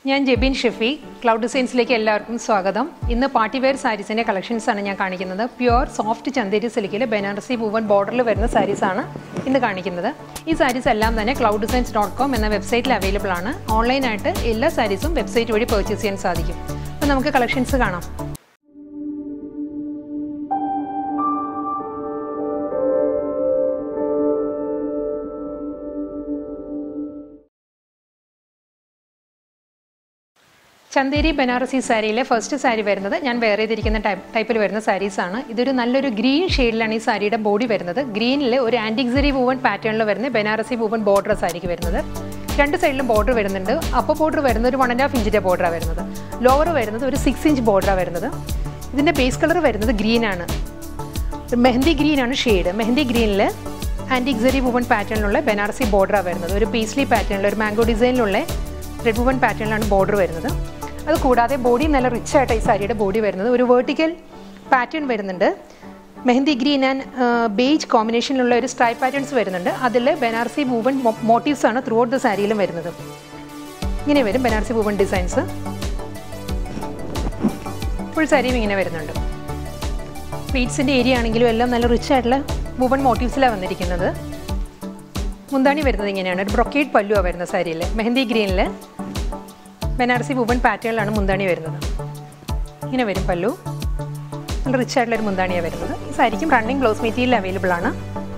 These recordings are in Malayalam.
ഞാൻ ജെബിൻ ഷെഫി ക്ലൗഡ് ഡിസൈൻസിലേക്ക് എല്ലാവർക്കും സ്വാഗതം ഇന്ന് പാർട്ടി വെയർ സാരീസിൻ്റെ കളക്ഷൻസ് ആണ് ഞാൻ കാണിക്കുന്നത് പ്യുവർ സോഫ്റ്റ് ചന്തേരി സിൽക്കിൽ ബനാറസി വുവൻ ബോർഡറിൽ വരുന്ന സാരീസാണ് ഇന്ന് കാണിക്കുന്നത് ഈ സാരീസ് എല്ലാം തന്നെ ക്ലൗഡ് ഡിസൈൻസ് ഡോട്ട് കോം എന്ന വെബ്സൈറ്റിൽ അവൈലബിൾ ആണ് ഓൺലൈനായിട്ട് എല്ലാ സാരീസും വെബ്സൈറ്റ് വഴി പർച്ചേസ് ചെയ്യാൻ സാധിക്കും അപ്പോൾ നമുക്ക് കളക്ഷൻസ് കാണാം ചന്തേരി ബനാറസി സാരിയിലെ ഫസ്റ്റ് സാരി വരുന്നത് ഞാൻ വേറെ ചെയ്തിരിക്കുന്ന ടൈപ്പ് ടൈപ്പിൽ വരുന്ന സാരീസാണ് ഇതൊരു നല്ലൊരു ഗ്രീൻ ഷെയ്ഡിലാണ് ഈ സാരിയുടെ ബോഡി വരുന്നത് ഗ്രീനിൽ ഒരു ആൻറ്റിക്സറി വൂവൻ പാറ്റേണിൽ വരുന്ന ബനാറസി വൂവൻ ബോർഡർ സാരിക്ക് വരുന്നത് രണ്ട് സൈഡിലും ബോർഡർ വരുന്നുണ്ട് അപ്പർ ബോർഡർ വരുന്നത് ഒരു വൺ ആൻഡ് ഹാഫ് ഇഞ്ചിൻ്റെ ബോർഡറാണ് വരുന്നത് ലോവർ വരുന്നത് ഒരു സിക്സ് ഇഞ്ച് ബോർഡറാണ് വരുന്നത് ഇതിൻ്റെ ബേസ് കളർ വരുന്നത് ഗ്രീനാണ് മെഹന്തി ഗ്രീനാണ് ഷെയ്ഡ് മെഹന്തി ഗ്രീനിൽ ആൻറ്റിക്സറി വുവൻ പാറ്റേണിലുള്ള ബനാറസി ബോർഡറാണ് വരുന്നത് ഒരു പീസ്ലി പാറ്റേണിൽ ഒരു മാംഗോ ഡിസൈനിലുള്ള റെഡ് വുവൻ പാറ്റേണിലാണ് ബോർഡർ വരുന്നത് അത് കൂടാതെ ബോഡി നല്ല റിച്ച് ആയിട്ട് ഈ സാരിയുടെ ബോഡി വരുന്നത് ഒരു വേർട്ടിക്കൽ പാറ്റേൺ വരുന്നുണ്ട് മെഹന്തി ഗ്രീൻ ആൻഡ് ബേജ് കോമ്പിനേഷനിലുള്ള ഒരു സ്ട്രൈപ്പ് പാറ്റേൺസ് വരുന്നുണ്ട് അതിൽ ബനാറസി വൂവൻ മോട്ടീവ്സ് ആണ് ത്രൂ ഔട്ട് ദ സാരിയിലും വരുന്നത് ഇങ്ങനെ വരും ബനാറസി വൂവൻ ഡിസൈൻസ് ഫുൾ സാരിയും ഇങ്ങനെ വരുന്നുണ്ട് പ്ലീറ്റ്സിൻ്റെ ഏരിയ ആണെങ്കിലും എല്ലാം നല്ല റിച്ച് ആയിട്ടുള്ള വുവൺ മോട്ടീവ്സിലാണ് വന്നിരിക്കുന്നത് മുന്താണി വരുന്നത് ഇങ്ങനെയാണ് ഒരു ബ്രൊക്കേഡ് പല്ലുവാണ് വരുന്നത് സാരിയിൽ മെഹന്തി ഗ്രീനിൽ ബനാറസി വുവൺ പാറ്റേണിലാണ് മുന്താണി വരുന്നത് ഇങ്ങനെ വരും പല്ലു നല്ല റിച്ച് ആയിട്ടുള്ള ഒരു മുന്താണിയാണ് വരുന്നത് ഈ സാരിക്കും റണ്ണിങ് ബ്ലൗസ് മെറ്റീരിയൽ അവൈലബിൾ ആണ്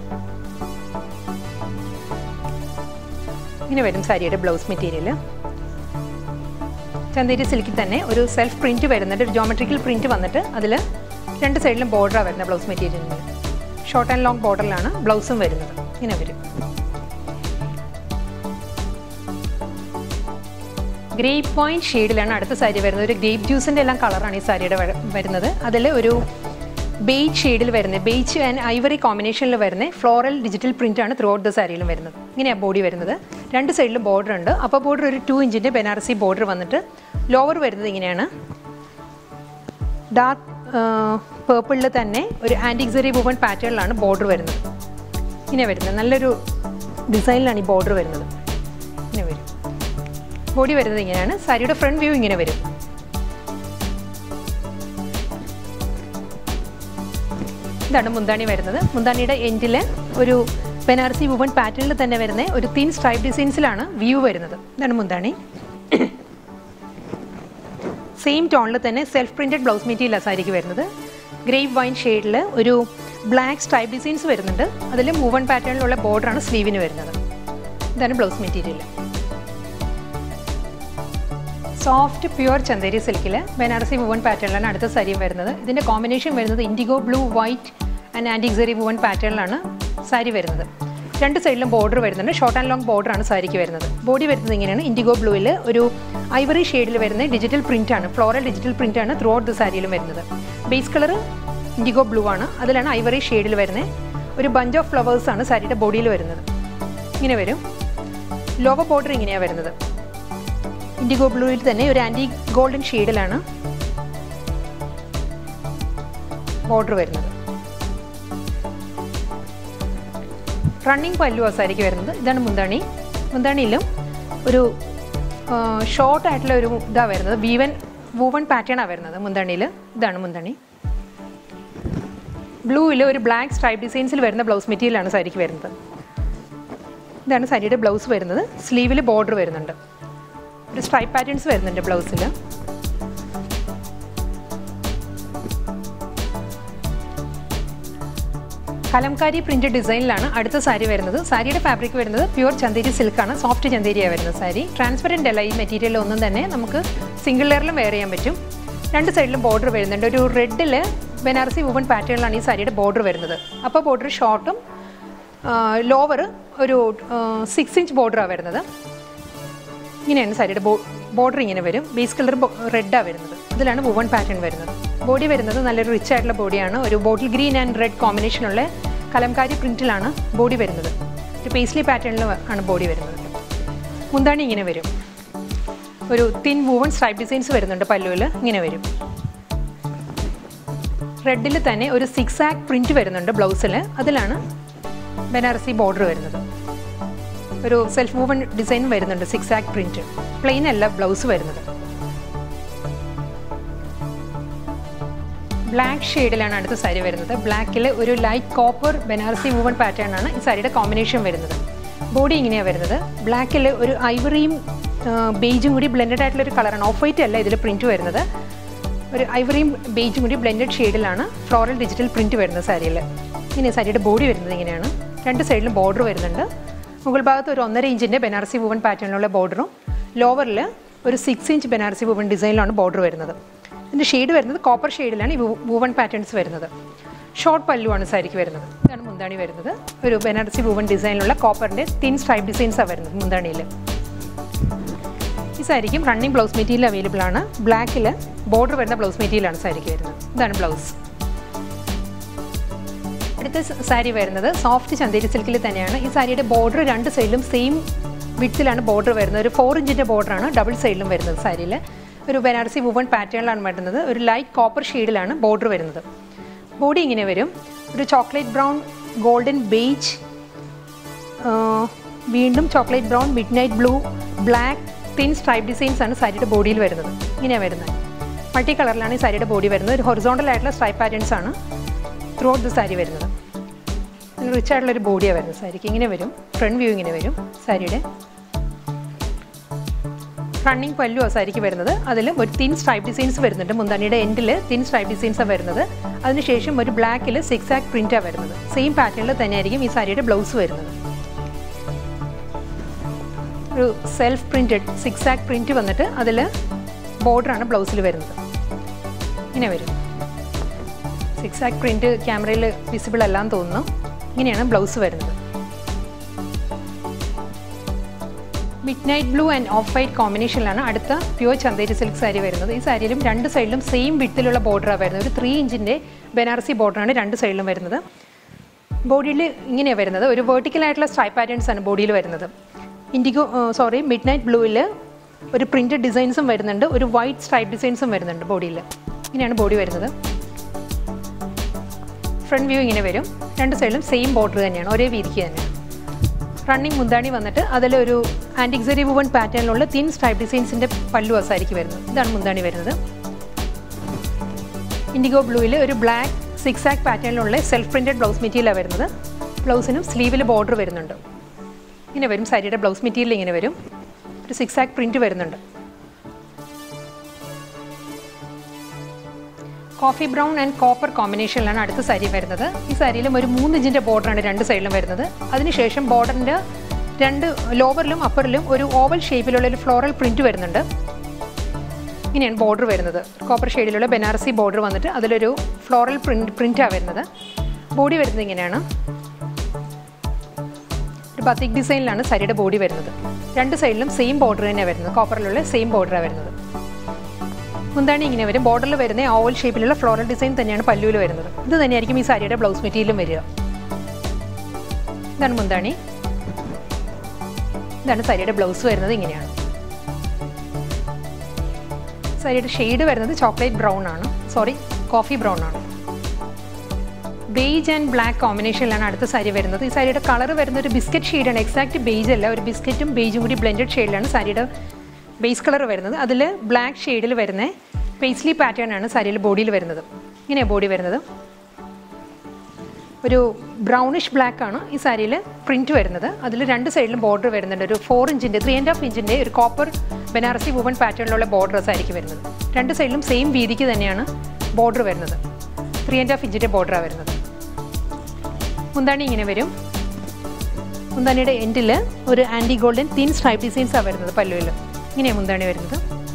ഇങ്ങനെ വരും സാരിയുടെ ബ്ലൗസ് മെറ്റീരിയൽ ചന്തേരി സിൽക്കിൽ തന്നെ ഒരു സെൽഫ് പ്രിന്റ് വരുന്നുണ്ട് ഒരു ജോമെട്രിക്കൽ പ്രിന്റ് വന്നിട്ട് അതിൽ രണ്ട് സൈഡിലും ബോർഡറാണ് വരുന്നത് ബ്ലൗസ് മെറ്റീരിയലിന് ഷോർട്ട് ആൻഡ് ലോങ് ബോർഡറിലാണ് ബ്ലൗസും വരുന്നത് ഇങ്ങനെ വരും ഗ്രേപ്പ് പോയിന്റ് ഷെയ്ഡിലാണ് അടുത്ത സാരി വരുന്നത് ഒരു ഗ്രേപ്പ് ജ്യൂസിൻ്റെ എല്ലാം കളറാണ് ഈ സാരിയുടെ വരുന്നത് അതിൽ ഒരു ബേജ് ഷെയ്ഡിൽ വരുന്നത് ബേജ് ആൻഡ് ഐവറി കോമ്പിനേഷനിൽ വരുന്ന ഫ്ലോറൽ ഡിജിറ്റൽ പ്രിൻ്റ് ആണ് ത്രൂ ഔട്ട് ദ സാരിയിലും വരുന്നത് ഇങ്ങനെയാണ് ബോഡി വരുന്നത് രണ്ട് സൈഡിലും ബോർഡർ ഉണ്ട് അപ്പോൾ ബോർഡർ ഒരു ടു ഇഞ്ചിൻ്റെ ബനാറസി ബോർഡർ വന്നിട്ട് ലോവർ വരുന്നത് ഇങ്ങനെയാണ് ഡാർക്ക് പേർപ്പിളിൽ തന്നെ ഒരു ആൻറ്റിക്സറി വുവൺ പാറ്റേണിലാണ് ബോർഡർ വരുന്നത് ഇങ്ങനെ വരുന്നത് നല്ലൊരു ഡിസൈനിലാണ് ഈ ബോർഡർ വരുന്നത് ഇങ്ങനെ വരും ബോഡി വരുന്നത് ഇങ്ങനെയാണ് സാരിയുടെ ഫ്രണ്ട് വ്യൂ ഇങ്ങനെ വരും ഇതാണ് മുന്താണി വരുന്നത് മുന്താണിയുടെ എൻഡിൽ ഒരു ബനാറസി വുവൺ പാറ്റേണിൽ തന്നെ വരുന്ന ഒരു തിൻ സ്ട്രൈപ്പ് ഡിസൈൻസിലാണ് വ്യൂ വരുന്നത് ഇതാണ് മുന്താണി സെയിം ടോണിൽ തന്നെ സെൽഫ് പ്രിൻറ്റഡ് ബ്ലൗസ് മെറ്റീരിയലാണ് സാരിക്ക് വരുന്നത് ഗ്രേപ്പ് വൈൻ ഷെയ്ഡിൽ ഒരു ബ്ലാക്ക് സ്ട്രൈപ്പ് ഡിസൈൻസ് വരുന്നുണ്ട് അതിൽ മൂവൺ പാറ്റേണിലുള്ള ബോർഡറാണ് സ്ലീവിന് വരുന്നത് ഇതാണ് blouse material soft pure Chanderi സിൽക്കിൽ ബനാറസി വുവൺ പാറ്റേണിലാണ് അടുത്ത സാരിയും വരുന്നത് ഇതിൻ്റെ കോമ്പിനേഷൻ വരുന്നത് indigo blue white and antique zari woven പാറ്റേണിലാണ് സാരി വരുന്നത് രണ്ട് സൈഡിലും ബോർഡർ വരുന്നുണ്ട് ഷോർട്ട് ആൻഡ് ലോങ് ബോർഡറാണ് സാരിക്ക് വരുന്നത് ബോഡി വരുന്നത് ഇങ്ങനെയാണ് ഇൻഡിഗോ ബ്ലൂവിൽ ഒരു ഐവറി ഷെയ്ഡിൽ വരുന്ന ഡിജിറ്റൽ പ്രിൻ്റ് ആണ് ഫ്ലോറൽ ഡിജിറ്റൽ പ്രിൻ്റ് ആണ് ത്രൂ ഔട്ട് ദ സാരിയിലും വരുന്നത് ബേസ് കളർ ഇൻഡിഗോ ബ്ലൂ ആണ് അതിലാണ് ഐവറി ഷെയ്ഡിൽ വരുന്നത് ഒരു ബഞ്ച് ഓഫ് ഫ്ലവേഴ്സ് ആണ് സാരിയുടെ ബോഡിയിൽ വരുന്നത് ഇങ്ങനെ വരും ലോവർ ബോർഡർ ഇങ്ങനെയാണ് വരുന്നത് ഇൻഡിഗോ ബ്ലൂവിൽ തന്നെ ഒരു ആൻറ്റി ഗോൾഡൻ ഷെയ്ഡിലാണ് ബോർഡർ വരുന്നത് റണ്ണിങ് പല്ലു സാരിക്ക് വരുന്നത് ഇതാണ് മുന്താണി മുന്താണിയിലും ഒരു ഷോർട്ട് ആയിട്ടുള്ള ഒരു ഇതാണ് വരുന്നത് വീവൻ വൂവൺ പാറ്റേണാണ് വരുന്നത് മുന്താണിയിൽ ഇതാണ് മുന്താണി ബ്ലൂവിൽ ഒരു ബ്ലാക്ക് സ്ട്രൈപ്പ് ഡിസൈൻസിൽ വരുന്ന ബ്ലൗസ് മെറ്റീരിയലാണ് സാരിക്ക് വരുന്നത് ഇതാണ് സാരിയുടെ ബ്ലൗസ് വരുന്നത് സ്ലീവിൽ ബോർഡർ വരുന്നുണ്ട് ഒരു സ്ട്രൈപ്പ് പാറ്റേൺസ് വരുന്നുണ്ട് ബ്ലൗസിൽ കലംകാരി പ്രിന്റ് ഡിസൈനിലാണ് അടുത്ത സാരി വരുന്നത് സാരിയുടെ ഫാബ്രിക് വരുന്നത് പ്യുവർ ചന്തേരി സിൽക്കാണ് സോഫ്റ്റ് ചന്തേരിയാണ് വരുന്നത് സാരി ട്രാൻസ്പെറൻ്റ് അല്ല ഈ മെറ്റീരിയൽ ഒന്നും തന്നെ നമുക്ക് സിംഗിൾ ലെയറിലും വെയർ ചെയ്യാൻ പറ്റും രണ്ട് സൈഡിലും ബോർഡർ വരുന്നുണ്ട് ഒരു റെഡിൽ ബനാറസി വുവൺ പാറ്റേണിലാണ് ഈ സാരിയുടെ ബോർഡർ വരുന്നത് അപ്പോൾ ബോർഡർ ഷോർട്ടും ലോവർ ഒരു സിക്സ് ഇഞ്ച് ബോർഡറാണ് വരുന്നത് ഇങ്ങനെയാണ് സാരിയുടെ ബോ ബോർഡർ ഇങ്ങനെ വരും ബേസ് കളർ റെഡാണ് വരുന്നത് ഇതിലാണ് വുവൺ പാറ്റേൺ വരുന്നത് ബോഡി വരുന്നത് നല്ലൊരു റിച്ച് ആയിട്ടുള്ള ബോഡിയാണ് ഒരു ബോട്ടിൽ ഗ്രീൻ ആൻഡ് റെഡ് കോമ്പിനേഷനുള്ള കലംകാരി പ്രിൻറ്റിലാണ് ബോഡി വരുന്നത് ഒരു പേസ്ലി പാറ്റേണിൽ ആണ് ബോഡി വരുന്നത് മുന്താണി ഇങ്ങനെ വരും ഒരു തിൻ വൂവൺ സ്ട്രൈപ്പ് ഡിസൈൻസ് വരുന്നുണ്ട് പല്ലുവിൽ ഇങ്ങനെ വരും റെഡിൽ തന്നെ ഒരു സിക്സ് ആക്ക് പ്രിൻറ്റ് വരുന്നുണ്ട് ബ്ലൗസിൽ അതിലാണ് ബനാറസി ബോർഡർ വരുന്നത് ഒരു സെൽഫ് മൂവൻ ഡിസൈൻ വരുന്നുണ്ട് സിക്സ് ആക്ക് പ്രിൻറ്റ് പ്ലെയിൻ അല്ല ബ്ലൗസ് വരുന്നത് ബ്ലാക്ക് ഷെയ്ഡിലാണ് അടുത്ത സാരി വരുന്നത് ബ്ലാക്കിൽ ഒരു light copper Banarasi woven pattern ആണ് ഈ സാരിയുടെ കോമ്പിനേഷൻ വരുന്നത് ബോഡി ഇങ്ങനെയാണ് വരുന്നത് ബ്ലാക്കിൽ ഒരു ഐവറിയും ബേജും കൂടി ബ്ലെൻഡഡ് ആയിട്ടുള്ള ഒരു കളറാണ് ഓഫ് വൈറ്റ് അല്ല ഇതിൽ പ്രിൻറ്റ് വരുന്നത് ഒരു ഐവറിയും ബേജും കൂടി ബ്ലെൻഡഡ് ഷെയ്ഡിലാണ് ഫ്ലോറൽ ഡിജിറ്റൽ പ്രിൻറ്റ് വരുന്നത് സാരിയിൽ ഇങ്ങനെ സാരിയുടെ ബോഡി വരുന്നത് ഇങ്ങനെയാണ് രണ്ട് സൈഡിലും ബോർഡർ വരുന്നുണ്ട് മുകൾ ഭാഗത്ത് ഒരു ഒന്നര ഇഞ്ചിൻ്റെ ബനാറസി വൂവൺ പാറ്റേണിലുള്ള ബോർഡറും ലോവറിൽ ഒരു സിക്സ് ഇഞ്ച് ബനാറസി വൂവൺ ഡിസൈനിലാണ് ബോർഡർ വരുന്നത് ഇതിൻ്റെ ഷെയ്ഡ് വരുന്നത് കോപ്പർ ഷെയ്ഡിലാണ് ഈ വൂവൺ പാറ്റേൺസ് വരുന്നത് ഷോർട്ട് പല്ലുവാണ് സാരിക്ക് വരുന്നത് ഇതാണ് മുന്താണി വരുന്നത് ഒരു ബനാറസി വൂവൺ ഡിസൈനിലുള്ള കോപ്പറിൻ്റെ തിൻ സ്ട്രൈപ്പ് ഡിസൈൻസാണ് വരുന്നത് മുന്താണിയിൽ ഈ സാരിക്കും റണ്ണിങ് ബ്ലൗസ് മെറ്റീരിയൽ അവൈലബിൾ ആണ് ബ്ലാക്കിൽ ബോർഡർ വരുന്ന ബ്ലൗസ് മെറ്റീരിയലാണ് സാരിക്ക് വരുന്നത് ഇതാണ് ബ്ലൗസ് അടുത്ത സാരി വരുന്നത് സോഫ്റ്റ് ചന്തേരി സിൽക്കിൽ തന്നെയാണ് ഈ സാരിയുടെ ബോർഡർ രണ്ട് സൈഡിലും സെയിം വിഡ്ത്തിലാണ് ബോർഡർ വരുന്നത് ഒരു ഫോർ ഇഞ്ചിൻ്റെ ബോർഡറാണ് ഡബിൾ സൈഡിലും വരുന്നത് സാരിയിൽ ഒരു ബനാറസി വുവൺ പാറ്റേണിലാണ് വരുന്നത് ഒരു ലൈറ്റ് കോപ്പർ ഷെയ്ഡിലാണ് ബോർഡർ വരുന്നത് ബോഡി ഇങ്ങനെ വരും ഒരു ചോക്ലേറ്റ് ബ്രൗൺ ഗോൾഡൻ ബേജ് വീണ്ടും chocolate brown midnight blue black thin stripe designs ആണ് സാരിയുടെ ബോഡിയിൽ വരുന്നത് ഇങ്ങനെയാണ് വരുന്നത് മൾട്ടി കളറിലാണ് ഈ സാരിയുടെ ബോഡി വരുന്നത് ഒരു ഹൊറിസോണ്ടൽ ആയിട്ടുള്ള സ്ട്രൈപ്പ് പാറ്റേൺസ് ആണ് ത്രൂ ഔട്ട് ദ സാരി വരുന്നത് റിച്ച് ആയിട്ടുള്ളൊരു ബോഡിയാണ് വരുന്നത് സാരിക്ക് ഇങ്ങനെ വരും ഫ്രണ്ട് വ്യൂ ഇങ്ങനെ വരും സാരിയുടെ റണ്ണിങ് പല്ലു ആ സാരിക്ക് വരുന്നത് അതിൽ ഒരു തിൻ സ്ട്രൈപ്പ് ഡിസൈൻസ് വരുന്നുണ്ട് മുന്താണിയുടെ എൻഡിൽ തിൻ സ്ട്രൈപ്പ് ഡിസൈൻസാണ് വരുന്നത് അതിനുശേഷം ഒരു ബ്ലാക്കിൽ സിക്സ് ആക്ക് പ്രിൻറ്റാണ് വരുന്നത് സെയിം പാറ്റേണിൽ തന്നെയായിരിക്കും ഈ സാരിയുടെ ബ്ലൗസ് വരുന്നത് ഒരു സെൽഫ് പ്രിൻറ്റഡ് സിക്സ് ആക്ക് പ്രിൻറ്റ് വന്നിട്ട് അതിൽ ബോർഡറാണ് ബ്ലൗസിൽ വരുന്നത് ഇങ്ങനെ വരും സിക്സ് ആക്ക് പ്രിൻറ്റ് ക്യാമറയിൽ വിസിബിൾ അല്ലാന്ന് തോന്നുന്നു ഇങ്ങനെയാണ് ബ്ലൗസ് വരുന്നത് midnight blue and off white കോമ്പിനേഷനിലാണ് അടുത്ത പ്യുവർ ചന്തേരി സിൽക്ക് സാരി വരുന്നത് ഈ സാരിയിലും രണ്ട് സൈഡിലും സെയിം വിട്ടിലുള്ള ബോർഡറാണ് വരുന്നത് ഒരു ത്രീ ഇഞ്ചിൻ്റെ ബനാറസി ബോർഡറാണ് രണ്ട് സൈഡിലും വരുന്നത് ബോഡിയിൽ ഇങ്ങനെയാണ് വരുന്നത് ഒരു വേർട്ടിക്കൽ ആയിട്ടുള്ള സ്ട്രൈപ്പ് പാറ്റേൺസ് ആണ് ബോഡിയിൽ വരുന്നത് ഇൻഡിഗോ സോറി മിഡ് നൈറ്റ് ബ്ലൂവിൽ ഒരു പ്രിൻറ്റഡ് ഡിസൈൻസും വരുന്നുണ്ട് ഒരു വൈറ്റ് സ്ട്രൈപ്പ് ഡിസൈൻസും വരുന്നുണ്ട് ബോഡിയിൽ ഇങ്ങനെയാണ് ബോഡി വരുന്നത് ഫ്രണ്ട് വ്യൂ ഇങ്ങനെ വരും രണ്ട് സൈഡിലും സെയിം ബോർഡർ തന്നെയാണ് ഒരേ വീതിക്ക് തന്നെയാണ് റണ്ണിങ് മുന്താണി വന്നിട്ട് അതിലൊരു ആൻറ്റിക്സറി വുവൺ പാറ്റേണിലുള്ള തിൻ സ്ട്രൈപ്പ് ഡിസൈൻസിൻ്റെ പല്ലു അസാരിക്ക് വരുന്നത് ഇതാണ് മുന്താണി വരുന്നത് ഇൻഡിഗോ ബ്ലൂവിൽ ഒരു ബ്ലാക്ക് സിക്സ് ആക്ക് പാറ്റേണിലുള്ള സെൽഫ് പ്രിൻറ്റഡ് ബ്ലൗസ് മെറ്റീരിയലാണ് വരുന്നത് ബ്ലൗസിനും സ്ലീവിൽ ബോർഡർ വരുന്നുണ്ട് ഇങ്ങനെ വരും സാരിയുടെ ബ്ലൗസ് മെറ്റീരിയൽ ഇങ്ങനെ വരും ഒരു സിക്സ് ആക്ക് പ്രിൻറ്റ് വരുന്നുണ്ട് കോഫി ബ്രൗൺ ആൻഡ് കോപ്പർ കോമ്പിനേഷനിലാണ് അടുത്ത സാരി വരുന്നത് ഈ സാരിയിലും ഒരു മൂന്ന് ഇഞ്ചിൻ്റെ ബോർഡറാണ് രണ്ട് സൈഡിലും വരുന്നത് അതിനുശേഷം ബോർഡറിൻ്റെ രണ്ട് ലോവറിലും അപ്പറിലും ഒരു ഓവൽ ഷേപ്പിലുള്ള ഒരു ഫ്ലോറൽ പ്രിൻറ്റ് വരുന്നുണ്ട് ഇങ്ങനെയാണ് ബോർഡർ വരുന്നത് കോപ്പർ ഷെയ്ഡിലുള്ള ബനാറസി ബോർഡർ വന്നിട്ട് അതിലൊരു ഫ്ലോറൽ പ്രിൻറ്റ് പ്രിൻറ്റാണ് വരുന്നത് ബോഡി വരുന്നത് ഇങ്ങനെയാണ് ഒരു ബത്തിക് ഡിസൈനിലാണ് സാരിയുടെ ബോഡി വരുന്നത് രണ്ട് സൈഡിലും സെയിം ബോർഡർ തന്നെയാണ് വരുന്നത് കോപ്പറിലുള്ള സെയിം ബോർഡറാണ് വരുന്നത് മുന്താണി ഇങ്ങനെ വരും ബോർഡറിൽ വരുന്ന ഓവൽ ഷേപ്പിലുള്ള ഫ്ലോറൽ ഡിസൈൻ തന്നെയാണ് പല്ലുവിൽ വരുന്നത് ഇത് തന്നെയായിരിക്കും ഈ സാരിയുടെ ബ്ലൗസ് മെറ്റീരിയലും വരിക ഇതാണ് മുന്താണി ഇതാണ് സാരിയുടെ ബ്ലൗസ് വരുന്നത് ഇങ്ങനെയാണ് സാരിയുടെ ഷെയ്ഡ് വരുന്നത് ചോക്ലേറ്റ് ബ്രൗൺ ആണ് സോറി കോഫി ബ്രൗൺ ആണ് ബേജ് ആൻഡ് ബ്ലാക്ക് കോമ്പിനേഷനിലാണ് അടുത്ത സാരി വരുന്നത് ഈ സാരിയുടെ കളർ വരുന്ന ഒരു ബിസ്ക്കറ്റ് ഷെയ്ഡാണ് എക്സാക്ട് ബേജ് അല്ല ഒരു ബിസ്ക്കറ്റും ബേജും കൂടി ബ്ലെൻഡഡ് ഷെയ്ഡിലാണ് സാരിയുടെ ബേസ് കളർ വരുന്നത് അതിൽ ബ്ലാക്ക് ഷെയ്ഡിൽ വരുന്ന പേസ്ലി പാറ്റേൺ ആണ് സാരിയിൽ ബോഡിയിൽ വരുന്നത് ഇങ്ങനെയാണ് ബോഡി വരുന്നത് ഒരു ബ്രൗണിഷ് ബ്ലാക്ക് ആണ് ഈ സാരിയിൽ പ്രിൻറ്റ് വരുന്നത് അതിൽ രണ്ട് സൈഡിലും ബോർഡർ വരുന്നുണ്ട് ഒരു ഫോർ ഇഞ്ചിൻ്റെ ത്രീ ആൻഡ് ഹാഫ് ഇഞ്ചിൻ്റെ ഒരു കോപ്പർ ബനാറസി വുവൺ പാറ്റേണിലുള്ള ബോർഡർ സാരിക്ക് വരുന്നത് രണ്ട് സൈഡിലും സെയിം വീതിക്ക് തന്നെയാണ് ബോർഡർ വരുന്നത് ത്രീ ആൻഡ് ഹാഫ് ഇഞ്ചിൻ്റെ ബോർഡറാണ് വരുന്നത് മുന്താണി ഇങ്ങനെ വരും മുന്താണിയുടെ എൻഡിൽ ഒരു ആൻറ്റി ഗോൾഡൻ തിൻ സ്ട്രൈപ്പ് ഡിസൈൻസാണ് വരുന്നത് പല്ലുവിൽ ഇങ്ങനെയാണ് മുന്താണി വരുന്നത്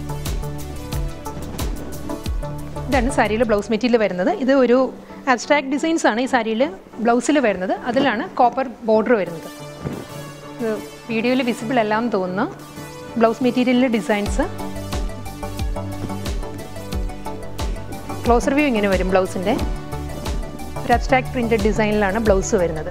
ഇതാണ് സാരിയിൽ ബ്ലൗസ് മെറ്റീരിയൽ വരുന്നത് ഇത് ഒരു അബ്സ്ട്രാക്ട് ഡിസൈൻസ് ആണ് ഈ സാരിയിൽ ബ്ലൗസിൽ വരുന്നത് അതിലാണ് കോപ്പർ ബോർഡർ വരുന്നത് ഇത് വീഡിയോയിൽ വിസിബിൾ എല്ലാം തോന്നുന്നു ബ്ലൗസ് മെറ്റീരിയലിലെ ഡിസൈൻസ് ക്ലോസർ വ്യൂ ഇങ്ങനെ വരും ബ്ലൗസിൻ്റെ ഒരു അബ്സ്ട്രാക്ട് പ്രിൻറ്റഡ് ഡിസൈനിലാണ് ബ്ലൗസ് വരുന്നത്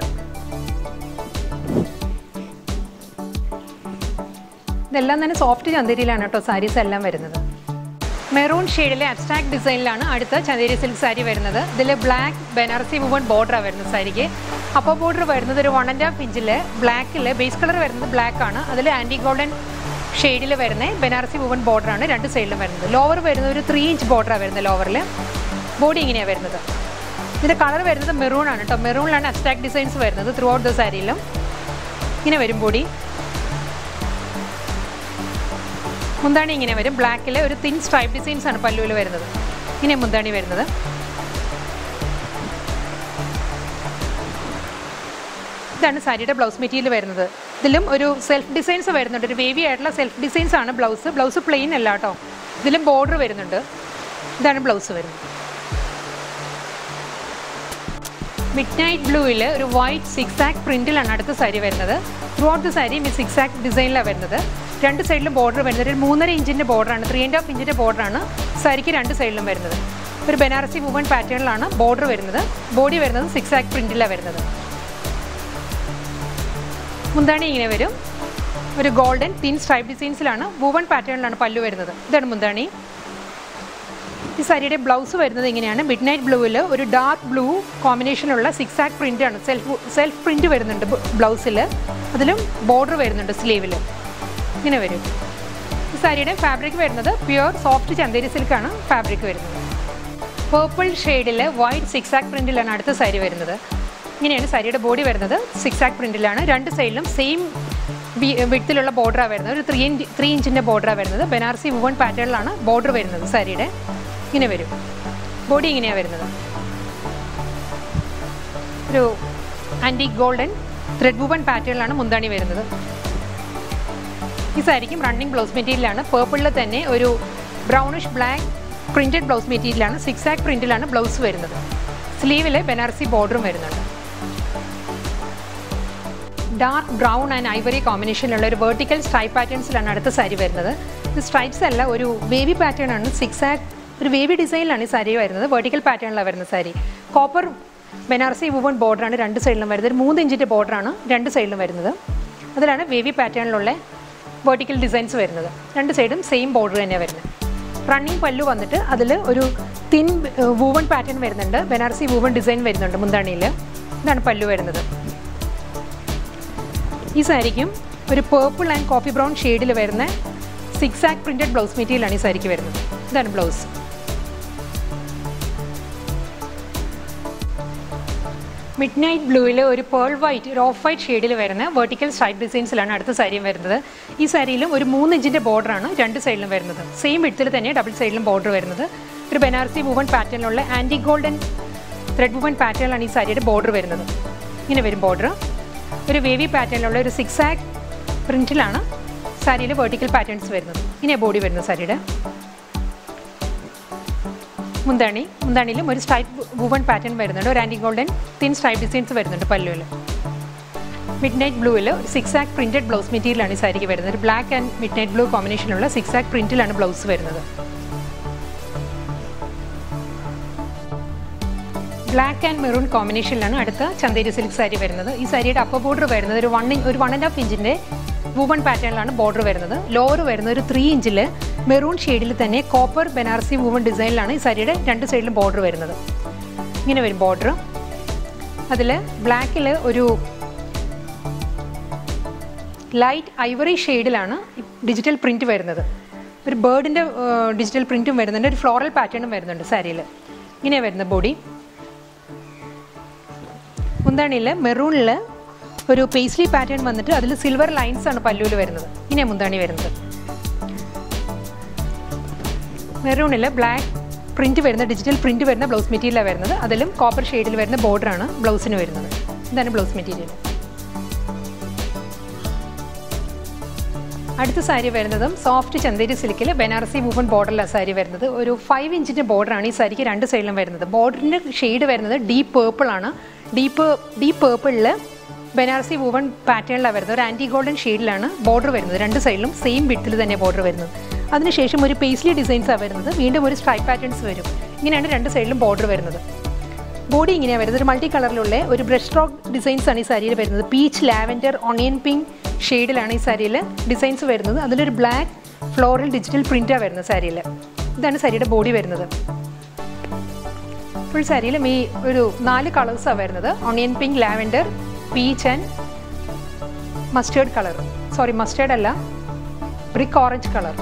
ഇതെല്ലാം തന്നെ സോഫ്റ്റ് ചന്തേരിയിലാണ് കേട്ടോ സാരീസ് എല്ലാം വരുന്നത് മെറൂൺ ഷെയ്ഡിലെ അബ്സ്ട്രാക്ട് ഡിസൈനിലാണ് അടുത്ത ചന്ദേരി സിൽക്ക് സാരി വരുന്നത് ഇതിൽ ബ്ലാക്ക് ബനാറസി വുവൺ ബോർഡറാണ് വരുന്നത് സാരിക്ക് അപ്പോൾ ബോർഡർ വരുന്നത് ഒരു വൺ ആൻഡ് ഹാഫ് ഇഞ്ചിൽ ബ്ലാക്കിൽ ബേസ് കളർ വരുന്നത് ബ്ലാക്ക് ആണ് അതിൽ ആൻറ്റി ഗോൾഡൻ ഷെയ്ഡിൽ വരുന്ന ബനാറസി വുവൺ ബോർഡറാണ് രണ്ട് സൈഡിലും വരുന്നത് ലോവർ വരുന്നത് ഒരു ത്രീ ഇഞ്ച് ബോർഡറാണ് വരുന്നത് ലോവറിൽ ബോഡി ഇങ്ങനെയാണ് വരുന്നത് ഇതിൻ്റെ കളർ വരുന്നത് മെറൂൺ ആണ് കേട്ടോ മെറൂണിലാണ് അബ്സ്ട്രാക്ട് ഡിസൈൻസ് വരുന്നത് ത്രൂ ഔട്ട് ദ സാരിയിലും ഇങ്ങനെ വരും ബോഡി മുന്താണി ഇങ്ങനെ വരും ബ്ലാക്കിൽ ഒരു തിൻ സ്ട്രൈപ്പ് ഡിസൈൻസ് ആണ് പല്ലുവിൽ വരുന്നത് ഇങ്ങനെ മുന്താണി വരുന്നത് ഇതാണ് സാരിയുടെ ബ്ലൗസ് മെറ്റീരിയൽ വരുന്നത് ഇതിലും ഒരു സെൽഫ് ഡിസൈൻസ് വരുന്നുണ്ട് ഒരു വേവി ആയിട്ടുള്ള സെൽഫ് ഡിസൈൻസ് ആണ് ബ്ലൗസ് ബ്ലൗസ് പ്ലെയിൻ അല്ല കേട്ടോ ഇതിലും ബോർഡർ വരുന്നുണ്ട് ഇതാണ് ബ്ലൗസ് വരുന്നത് മിഡ് നൈറ്റ് ബ്ലൂവിൽ ഒരു വൈറ്റ് സിക്സ് ആക്ക് പ്രിന്റിലാണ് അടുത്ത സാരി വരുന്നത് ത്രൂ ഔട്ട് ദ സാരി ഈ സിക്സ് ആക്ക് ഡിസൈനിലാണ് വരുന്നത് രണ്ട് സൈഡിലും ബോർഡർ വരുന്നത് ഒരു മൂന്നര ഇഞ്ചിൻ്റെ ബോർഡറാണ് ത്രീ ആൻഡ് ഹാഫ് ഇഞ്ചിൻ്റെ ബോർഡറാണ് സാരിക്ക് രണ്ട് സൈഡിലും വരുന്നത് ഒരു ബനാറസി വുമൺ പാറ്റേണിലാണ് ബോർഡർ വരുന്നത് ബോഡി വരുന്നത് സിക്സ് ആക്ക് പ്രിന്റിലാണ് വരുന്നത് മുന്താണി ഇങ്ങനെ വരും ഒരു ഗോൾഡൻ തിൻ സ്ട്രൈപ്പ് ഡിസൈൻസിലാണ് വുവൺ പാറ്റേണിലാണ് പല്ലു വരുന്നത് ഇതാണ് മുന്താണി ഈ സാരിയുടെ ബ്ലൗസ് വരുന്നത് ഇങ്ങനെയാണ് മിഡ് നൈറ്റ് ബ്ലൂവിൽ ഒരു ഡാർക്ക് ബ്ലൂ കോമ്പിനേഷനുള്ള സിക്സ് ആക്ക് പ്രിൻ്റ് ആണ് സെൽഫ് സെൽഫ് പ്രിൻ്റ് വരുന്നുണ്ട് ബ്ലൗസിൽ അതിലും ബോർഡർ വരുന്നുണ്ട് സ്ലീവിൽ ഇങ്ങനെ വരും ഈ സാരിയുടെ ഫാബ്രിക് വരുന്നത് പ്യുവർ സോഫ്റ്റ് ചന്തേരി സിൽക്കാണ് ഫാബ്രിക് വരുന്നത് പേർപ്പിൾ ഷെയ്ഡിൽ വൈറ്റ് സിക്സ് ആക്ക് പ്രിൻറ്റിലാണ് അടുത്ത സാരി വരുന്നത് ഇങ്ങനെയാണ് സാരിയുടെ ബോഡി വരുന്നത് സിക്സ് ആക്ക് പ്രിൻറ്റിലാണ് രണ്ട് സൈഡിലും സെയിം വിട്ടിലുള്ള ബോർഡറാണ് വരുന്നത് ഒരു ത്രീ ഇഞ്ച് ത്രീ ഇഞ്ചിൻ്റെ ബോർഡറാണ് വരുന്നത് ബനാറസി വുവൺ പാറ്റേണിലാണ് ബോർഡർ വരുന്നത് സാരിയുടെ ഇങ്ങനെ വരും ബോഡി ഇങ്ങനെയാണ് വരുന്നത് ഒരു ആൻറ്റി ഗോൾഡൻ ത്രെഡ് വുവൺ പാറ്റേണിലാണ് മുന്താണി വരുന്നത് ഈ സാരിക്കും റണ്ണിങ് ബ്ലൗസ് മെറ്റീരിയലാണ് പേർപ്പിളിൽ തന്നെ ഒരു ബ്രൗണിഷ് ബ്ലാക്ക് പ്രിൻറ്റഡ് ബ്ലൗസ് മെറ്റീരിയലാണ് സിക്സ് ആക്ക് പ്രിൻറ്റിലാണ് ബ്ലൗസ് വരുന്നത് സ്ലീവിൽ ബനാറസി ബോർഡറും വരുന്നുണ്ട് ഡാർക്ക് ബ്രൗൺ ആൻഡ് ഐവറി കോമ്പിനേഷനിലുള്ള ഒരു വെർട്ടിക്കൽ സ്ട്രൈപ്പ് പാറ്റേൺസിലാണ് അടുത്ത സാരി വരുന്നത് ഇത് സ്ട്രൈപ്സ് അല്ല ഒരു വേവി പാറ്റേൺ ആണ് സിക്സ് ആക്ക് ഒരു വേവി ഡിസൈനിലാണ് ഈ സാരി വരുന്നത് വെർട്ടിക്കൽ പാറ്റേണിലാണ് വരുന്ന സാരി കോപ്പർ ബനാറസി വുവൺ ബോർഡറാണ് രണ്ട് സൈഡിലും വരുന്നത് ഒരു മൂന്ന് ഇഞ്ചിൻ്റെ ബോർഡറാണ് രണ്ട് സൈഡിലും വരുന്നത് അതിലാണ് വേവി പാറ്റേണിലുള്ള വെർട്ടിക്കൽ ഡിസൈൻസ് വരുന്നത് രണ്ട് സൈഡും സെയിം ബോർഡർ തന്നെയാണ് വരുന്നത് റണ്ണിങ് പല്ലു വന്നിട്ട് അതിൽ ഒരു തിൻ വൂവൺ പാറ്റേൺ വരുന്നുണ്ട് ബനാറസി വൂവൺ ഡിസൈൻ വരുന്നുണ്ട് മുന്താണിയിൽ ഇതാണ് പല്ലു വരുന്നത് ഈ സാരിക്കും ഒരു പേർപ്പിൾ ആൻഡ് കോഫി ബ്രൗൺ ഷെയ്ഡിൽ വരുന്ന സിക്സ് ആക്ക് പ്രിൻറ്റഡ് ബ്ലൗസ് മെറ്റീരിയലാണ് ഈ സാരിക്ക് വരുന്നത് ഇതാണ് ബ്ലൗസ് മിഡ് നൈറ്റ് ബ്ലൂവിൽ ഒരു പേൾ വൈറ്റ് ഒരു ഓഫ് വൈറ്റ് ഷെയ്ഡിൽ വരുന്ന വെർട്ടിക്കൽ സ്ട്രൈപ്പ് ഡിസൈൻസിലാണ് അടുത്ത സാരിയും വരുന്നത് ഈ സാരിയിലും ഒരു മൂന്ന് ഇഞ്ചിൻ്റെ ബോർഡറാണ് രണ്ട് സൈഡിലും വരുന്നത് സെയിം വിഡ്ത്തിൽ തന്നെ ഡബിൾ സൈഡിലും ബോർഡർ വരുന്നത് ഒരു ബനാറസി വുവൺ പാറ്റേണിലുള്ള ആൻറ്റി ഗോൾഡൻ ത്രെഡ് വുവൺ പാറ്റേണിലാണ് ഈ സാരിയുടെ ബോർഡർ വരുന്നത് ഇങ്ങനെ വരും ബോർഡർ ഒരു വേവി പാറ്റേണിലുള്ള ഒരു സിക്സ് ആക്ക് പ്രിൻറ്റിലാണ് സാരിയിൽ വെർട്ടിക്കൽ പാറ്റേൺസ് വരുന്നത് ഇങ്ങനെ ബോഡി വരുന്നത് സാരിയുടെ മുന്താണി മുന്താണിയിലും ഒരു സ്ട്രൈപ്പ് വുവൺ പാറ്റേൺ വരുന്നുണ്ട് ഒരു antique golden thin stripe designs വരുന്നുണ്ട് പല്ലുവിൽ മിഡ് നൈറ്റ് ബ്ലൂവിൽ സിക്സ് ആക്ക് പ്രിൻറ്റഡ് ബ്ലൗസ് മെറ്റീരിയലാണ് ഈ സാരിക്ക് വരുന്നത് ഒരു black and midnight blue കോമ്പിനേഷനുള്ള സിക്സ് ആക്ക് പ്രിൻറ്റിലാണ് ബ്ലൗസ് വരുന്നത് ബ്ലാക്ക് ആൻഡ് മെറൂൺ കോമ്പിനേഷനിലാണ് അടുത്ത ചന്തേരി സിൽക്ക് സാരി വരുന്നത് ഈ സാരിയുടെ അപ്പർ ബോർഡർ വരുന്നത് ഒരു വൺ ഒരു വൺ ആൻഡ് ഹാഫ് ഇഞ്ചിൻ്റെ വുവൺ പാറ്റേണിലാണ് ബോർഡർ വരുന്നത് ലോവർ വരുന്നത് ഒരു ത്രീ ഇഞ്ചിൽ മെറൂൺ ഷെയ്ഡിൽ തന്നെ കോപ്പർ ബനാറസി വുവൺ ഡിസൈനിലാണ് ഈ സാരിയുടെ രണ്ട് സൈഡിലും ബോർഡർ വരുന്നത് ഇങ്ങനെ വരും ബോർഡർ അതിൽ ബ്ലാക്കിൽ ഒരു ലൈറ്റ് ഐവറി ഷെയ്ഡിലാണ് ഡിജിറ്റൽ പ്രിൻറ്റ് വരുന്നത് ഒരു ബേർഡിൻ്റെ ഡിജിറ്റൽ പ്രിൻറ്റും വരുന്നുണ്ട് ഒരു ഫ്ലോറൽ പാറ്റേണും വരുന്നുണ്ട് സാരിയിൽ ഇങ്ങനെയാണ് വരുന്നത് ബോഡി മുന്താണിയിൽ മെറൂണിൽ ഒരു പേസ്ലി പാറ്റേൺ വന്നിട്ട് അതിൽ സിൽവർ ലൈൻസ് ആണ് പല്ലുവിൽ വരുന്നത് ഇങ്ങനെ മുന്താണി വരുന്നത് മെറൂണിൽ ബ്ലാക്ക് പ്രിന്റ് വരുന്ന ഡിജിറ്റൽ പ്രിന്റ് വരുന്ന ബ്ലൗസ് മെറ്റീരിയലാണ് വരുന്നത് അതിലും കോപ്പർ ഷെയ്ഡിൽ വരുന്ന ബോർഡറാണ് ബ്ലൗസിന് വരുന്നത് ഇതാണ് ബ്ലൗസ് മെറ്റീരിയൽ അടുത്ത സാരി വരുന്നതും സോഫ്റ്റ് ചന്തേരി സിൽക്കിൽ ബനാറസി വുവൺ ബോർഡറിലാണ് സാരി വരുന്നത് ഒരു ഫൈവ് ഇഞ്ചിൻ്റെ ബോർഡറാണ് ഈ സാരിക്ക് രണ്ട് സൈഡിലും വരുന്നത് ബോർഡറിൻ്റെ ഷെയ്ഡ് വരുന്നത് ഡീപ്പ് പേർപ്പിൾ ആണ് ഡീപ്പ് ഡീപ്പ് പേർപ്പിളിൽ ബനാറസി വുവൺ പാറ്റേണിലാണ് വരുന്നത് ഒരു ആൻറ്റി ഗോൾഡൻ ഷെയ്ഡിലാണ് ബോർഡർ വരുന്നത് രണ്ട് സൈഡിലും സെയിം വിഡ്ത്തിൽ തന്നെ ബോർഡർ വരുന്നത് അതിനുശേഷം ഒരു പേസ്ലി ഡിസൈൻസാണ് വരുന്നത് വീണ്ടും ഒരു സ്ട്രൈപ്പ് പാറ്റേൺസ് വരും ഇങ്ങനെയാണ് രണ്ട് സൈഡിലും ബോർഡർ വരുന്നത് ബോഡി ഇങ്ങനെയാണ് വരുന്നത് ഒരു മൾട്ടി കളറിലുള്ള ഒരു ബ്രഷ് സ്ട്രോക്ക് ഡിസൈൻസ് ആണ് ഈ സാരിയിൽ വരുന്നത് പീച്ച് ലാവൻഡർ ഒണിയൻ പിങ്ക് ഷെയ്ഡിലാണ് ഈ സാരിയിൽ ഡിസൈൻസ് വരുന്നത് അതിലൊരു ബ്ലാക്ക് ഫ്ലോറൽ ഡിജിറ്റൽ പ്രിൻ്റാണ് വരുന്നത് സാരിയിൽ ഇതാണ് സാരിയുടെ ബോഡി വരുന്നത് ഫുൾ സാരിയിലും ഈ ഒരു നാല് കളേഴ്സാണ് വരുന്നത് onion pink lavender peach and mustard colour sorry mustard അല്ല ബ്രിക്ക് ഓറഞ്ച് കളർ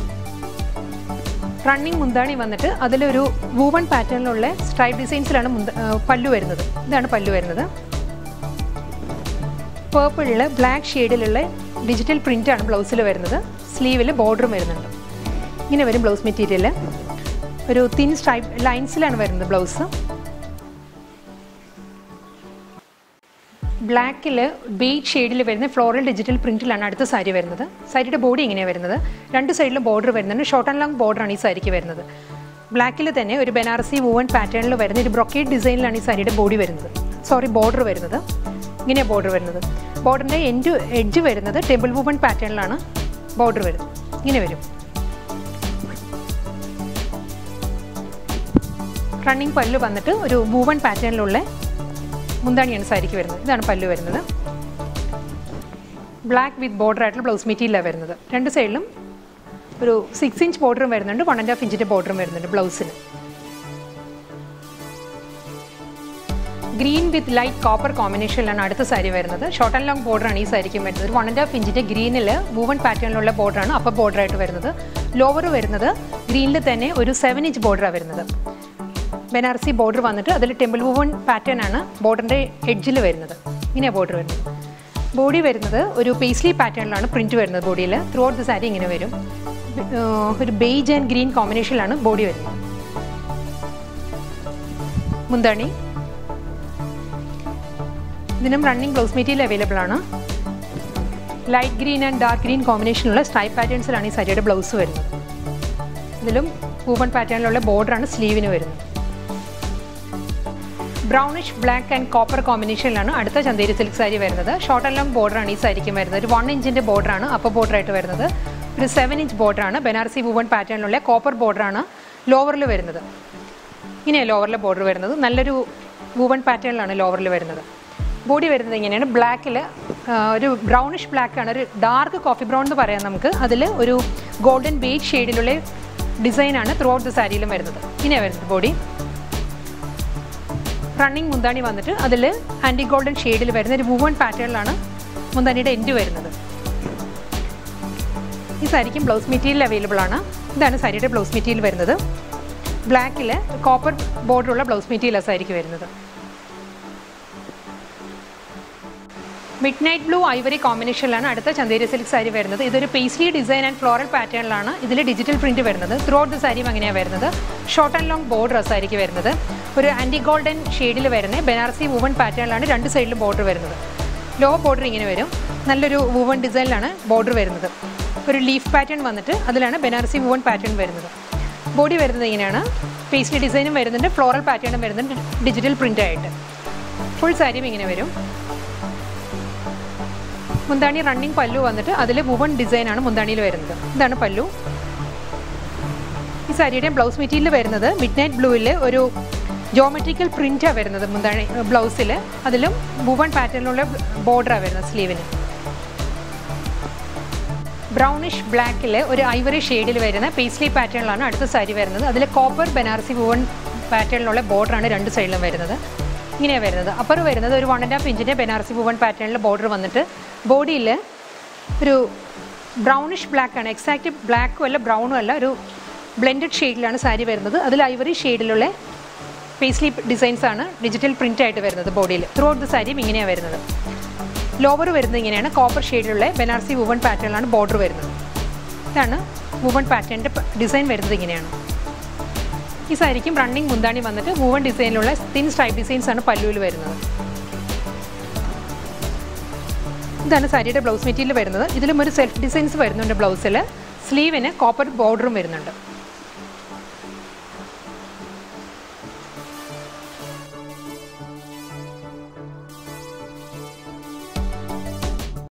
റണ്ണിങ് മുന്താണി വന്നിട്ട് അതിലൊരു വൂവൺ പാറ്റേണിലുള്ള സ്ട്രൈപ്പ് ഡിസൈൻസിലാണ് മുന്ത ആ, പല്ലു വരുന്നത് ഇതാണ് പല്ലു വരുന്നത് പേർപ്പിളിൽ ബ്ലാക്ക് ഷെയ്ഡിലുള്ള ഡിജിറ്റൽ പ്രിൻ്റാണ് ബ്ലൗസിൽ വരുന്നത് സ്ലീവിൽ ബോർഡറും വരുന്നുണ്ട് ഇങ്ങനെ വരും ബ്ലൗസ് മെറ്റീരിയൽ ഒരു തിൻ സ്ട്രൈപ്പ് ലൈൻസിലാണ് വരുന്നത് ബ്ലൗസ് ബ്ലാക്കിൽ ബേറ്റ് ഷെയ്ഡിൽ വരുന്ന ഫ്ലോറൽ ഡിജിറ്റൽ പ്രിന്റിലാണ് അടുത്ത സാരി വരുന്നത് സാരിയുടെ ബോഡി ഇങ്ങനെയാണ് വരുന്നത് രണ്ട് സൈഡിലും ബോർഡർ വരുന്നുണ്ട് ഷോർട്ട് ആൻഡ് ലോങ് ബോർഡറാണ് ഈ സാരിക്ക് വരുന്നത് ബ്ലാക്കിൽ തന്നെ ഒരു ബനാറസി വൂവൺ പാറ്റേണിൽ വരുന്ന ഒരു ബ്രൊക്കേറ്റ് ഡിസൈനിലാണ് ഈ സാരിയുടെ ബോഡി വരുന്നത് സോറി ബോർഡർ വരുന്നത് ഇങ്ങനെയാണ് ബോർഡർ വരുന്നത് ബോർഡറിൻ്റെ എൻഡ് എഡ്ജ് വരുന്നത് ടെമ്പിൾ വൂവൺ പാറ്റേണിലാണ് ബോർഡർ വരുന്നത് ഇങ്ങനെ വരും റണ്ണിങ് പല്ല് വന്നിട്ട് ഒരു വൂവൺ പാറ്റേണിലുള്ള മുന്താണിയാണ് സാരിക്ക് വരുന്നത് ഇതാണ് പല്ല് വരുന്നത് ബ്ലാക്ക് വിത്ത് ബോർഡർ ആയിട്ടുള്ള ബ്ലൗസ് മെറ്റീരിയലാണ് വരുന്നത് രണ്ട് സൈഡിലും ഒരു സിക്സ് ഇഞ്ച് ബോർഡറും വരുന്നുണ്ട് വൺ ആൻഡ് ഹാഫ് ഇഞ്ചിൻ്റെ ബോർഡറും വരുന്നുണ്ട് ബ്ലൗസിന് ഗ്രീൻ വിത്ത് ലൈറ്റ് കോപ്പർ കോമ്പിനേഷനിലാണ് അടുത്ത സാരി വരുന്നത് ഷോർട്ട് ആൻഡ് ലോങ് ബോർഡറാണ് ഈ സാരിക്കും വരുന്നത് ഒരു വൺ ആൻഡ് ഹാഫ് ഇഞ്ചിൻ്റെ ഗ്രീനിൽ വൂവൺ പാറ്റേണിലുള്ള ബോർഡറാണ് അപ്പർ ബോർഡറായിട്ട് വരുന്നത് ലോവർ വരുന്നത് ഗ്രീനിൽ തന്നെ ഒരു സെവൻ ഇഞ്ച് ബോർഡറാണ് വരുന്നത് ബനാറസി ബോർഡർ വന്നിട്ട് അതിൽ ടെമ്പിൾ വൂവൺ പാറ്റേൺ ആണ് ബോർഡറിൻ്റെ എഡ്ജിൽ വരുന്നത് ഇങ്ങനെയാണ് ബോർഡർ വരുന്നത് ബോഡി വരുന്നത് ഒരു പേസ്ലി പാറ്റേണിലാണ് പ്രിൻറ്റ് വരുന്നത് ബോഡിയിൽ ത്രൂ ഔട്ട് ദ സാരി ഇങ്ങനെ വരും ഏർ ഒരു ബേജ് ആൻഡ് ഗ്രീൻ കോമ്പിനേഷനിലാണ് ബോഡി വരുന്നത് മുന്താണി ഇതിനും റണ്ണിങ് ബ്ലൗസ് മെറ്റീരിയൽ അവൈലബിൾ ആണ് light green and dark green കോമ്പിനേഷനുള്ള സ്ട്രൈപ്പ് പാറ്റേൺസിലാണ് ഈ സാരിയുടെ ബ്ലൗസ് വരുന്നത് ഇതിലും വൂവൺ പാറ്റേണിലുള്ള ബോർഡറാണ് സ്ലീവിന് വരുന്നത് ബ്രൗണിഷ് ബ്ലാക്ക് ആൻഡ് കോപ്പർ കോമ്പിനേഷനിലാണ് അടുത്ത ചന്തേരി സിൽക്ക് സാരി വരുന്നത് ഷോർട്ട് ആൻഡ് ലോങ് ബോർഡറാണ് ഈ സാരിക്കും വരുന്നത് ഒരു വൺ ഇഞ്ചിൻ്റെ ബോർഡറാണ് അപ്പർ ബോർഡറായിട്ട് വരുന്നത് ഒരു സെവൻ ഇഞ്ച് ബോർഡറാണ് ബനാറസി വൂവൺ പാറ്റേണിലുള്ള കോപ്പർ ബോർഡറാണ് ലോവറിൽ വരുന്നത് ഇങ്ങനെയാണ് ലോവറിലെ ബോർഡർ വരുന്നത് നല്ലൊരു വൂവൺ പാറ്റേണിലാണ് ലോവറിൽ വരുന്നത് ബോഡി വരുന്നത് ഇങ്ങനെയാണ് ബ്ലാക്കിൽ ഒരു ബ്രൗണിഷ് ബ്ലാക്ക് ആണ് ഒരു ഡാർക്ക് കോഫി ബ്രൗൺ എന്ന് പറയാം നമുക്ക് അതിൽ ഒരു ഗോൾഡൻ ബേജ് ഷെയ്ഡിലുള്ള ഡിസൈനാണ് ത്രൂ ഔട്ട് ദ സാരിയിലും വരുന്നത് ഇങ്ങനെയാണ് വരുന്നത് ബോഡി റണ്ണിങ് മുന്താണി വന്നിട്ട് അതിൽ ആൻറ്റി ഗോൾഡൻ ഷെയ്ഡിൽ വരുന്ന ഒരു വുവൺ പാറ്റേണിലാണ് മുന്താണിയുടെ എൻഡ് വരുന്നത് ഈ സാരിക്കും ബ്ലൗസ് മെറ്റീരിയൽ അവൈലബിൾ ആണ് ഇതാണ് സാരിയുടെ ബ്ലൗസ് മെറ്റീരിയൽ വരുന്നത് ബ്ലാക്കിൽ കോപ്പർ ബോർഡറുള്ള ബ്ലൗസ് മെറ്റീരിയലാണ് സാരിക്ക് വരുന്നത് മിഡ് നൈറ്റ് ബ്ലൂ ഐവറി കോമ്പിനേഷനിലാണ് അടുത്ത ചന്തേരി സിൽക്ക് സാരി വരുന്നത് ഇതൊരു പേസ്ലി ഡിസൈൻ ആൻഡ് ഫ്ലോറൽ പാറ്റേണിലാണ് ഇതിൽ ഡിജിറ്റൽ പ്രിന്റ് വരുന്നത് ത്രൂ ഔട്ട് ദ സാരിയും അങ്ങനെയാണ് വരുന്നത് ഷോർട്ട് ആൻഡ് ലോങ് ബോർഡർ സാരിക്ക് വരുന്നത് ഒരു ആൻറ്റി ഗോൾഡൻ ഷെയ്ഡിൽ വരുന്ന ബനാറസി വുവൺ പാറ്റേണിലാണ് രണ്ട് സൈഡിലും ബോർഡർ വരുന്നത് ലോ ബോർഡർ ഇങ്ങനെ വരും നല്ലൊരു വുവൺ ഡിസൈനിലാണ് ബോർഡർ വരുന്നത് ഒരു ലീഫ് പാറ്റേൺ വന്നിട്ട് അതിലാണ് ബനാറസി വുവൺ പാറ്റേൺ വരുന്നത് ബോഡി വരുന്നത് ഇങ്ങനെയാണ് പേസ്ലി ഡിസൈനും വരുന്നുണ്ട് ഫ്ലോറൽ പാറ്റേണും വരുന്നുണ്ട് ഡിജിറ്റൽ പ്രിൻ്റ് ആയിട്ട് ഫുൾ സാരിയും ഇങ്ങനെ വരും മുന്താണി റണ്ണിങ് പല്ലു വന്നിട്ട് അതിൽ വുവൺ ഡിസൈനാണ് മുന്താണിയിൽ വരുന്നത് ഇതാണ് പല്ലു ഈ സാരിയുടെ ബ്ലൗസ് മെറ്റീരിയൽ വരുന്നത് മിഡ് നൈറ്റ് ബ്ലൂവിൽ ഒരു ജോമെട്രിക്കൽ പ്രിൻ്റാണ് വരുന്നത് മുന്താണി ബ്ലൗസിൽ അതിലും വുവൺ പാറ്റേണിലുള്ള ബോർഡറാണ് വരുന്നത് സ്ലീവിന് ബ്രൗണിഷ് ബ്ലാക്കിൽ ഒരു ഐവറി ഷെയ്ഡിൽ വരുന്ന പേസ്ലി പാറ്റേണിലാണ് അടുത്ത സാരി വരുന്നത് അതിൽ കോപ്പർ ബനാറസി വുവൺ പാറ്റേണിലുള്ള ബോർഡറാണ് രണ്ട് സൈഡിലും വരുന്നത് ഇങ്ങനെയാണ് വരുന്നത് അപ്പർ വരുന്നത് ഒരു വൺ ആൻഡ് ഹാഫ് ഇഞ്ചിൻ്റെ ബനാറസി വുവൺ പാറ്റേണിൽ ബോർഡർ വന്നിട്ട് ബോഡിയിൽ ഒരു ബ്രൗണിഷ് ബ്ലാക്ക് ആണ് എക്സാക്റ്റ് ബ്ലാക്കും അല്ല ബ്രൗണും അല്ല ഒരു ബ്ലെൻഡഡ് ഷെയ്ഡിലാണ് സാരി വരുന്നത് അതിൽ ഐവറി ഷെയ്ഡിലുള്ള പേസ്ലി ഡിസൈൻസ് ആണ് ഡിജിറ്റൽ പ്രിൻ്റ് ആയിട്ട് വരുന്നത് ബോഡിയിൽ ത്രൂ ഔട്ട് ദ സാരിയും ഇങ്ങനെയാണ് വരുന്നത് ലോവർ വരുന്നത് ഇങ്ങനെയാണ് കോപ്പർ ഷെയ്ഡിലുള്ള ബനാറസി വുവൺ പാറ്റേണിലാണ് ബോർഡർ വരുന്നത് ഇതാണ് വുവൺ പാറ്റേണിൻ്റെ ഡിസൈൻ വരുന്നത് ഇങ്ങനെയാണ് ഈ സാരിക്കും റണ്ണിങ് മുന്താണി വന്നിട്ട് വുവൺ ഡിസൈനിലുള്ള തിൻ സ്ട്രൈപ്പ് ഡിസൈൻസ് ആണ് പല്ലുവിൽ വരുന്നത് ഇതാണ് സാരിയുടെ ബ്ലൗസ് മെറ്റീരിയൽ വരുന്നത് ഇതിലും ഒരു സെൽഫ് ഡിസൈൻസ് വരുന്നുണ്ട് ബ്ലൗസിൽ സ്ലീവിന് കോപ്പർ ബോർഡറും വരുന്നുണ്ട്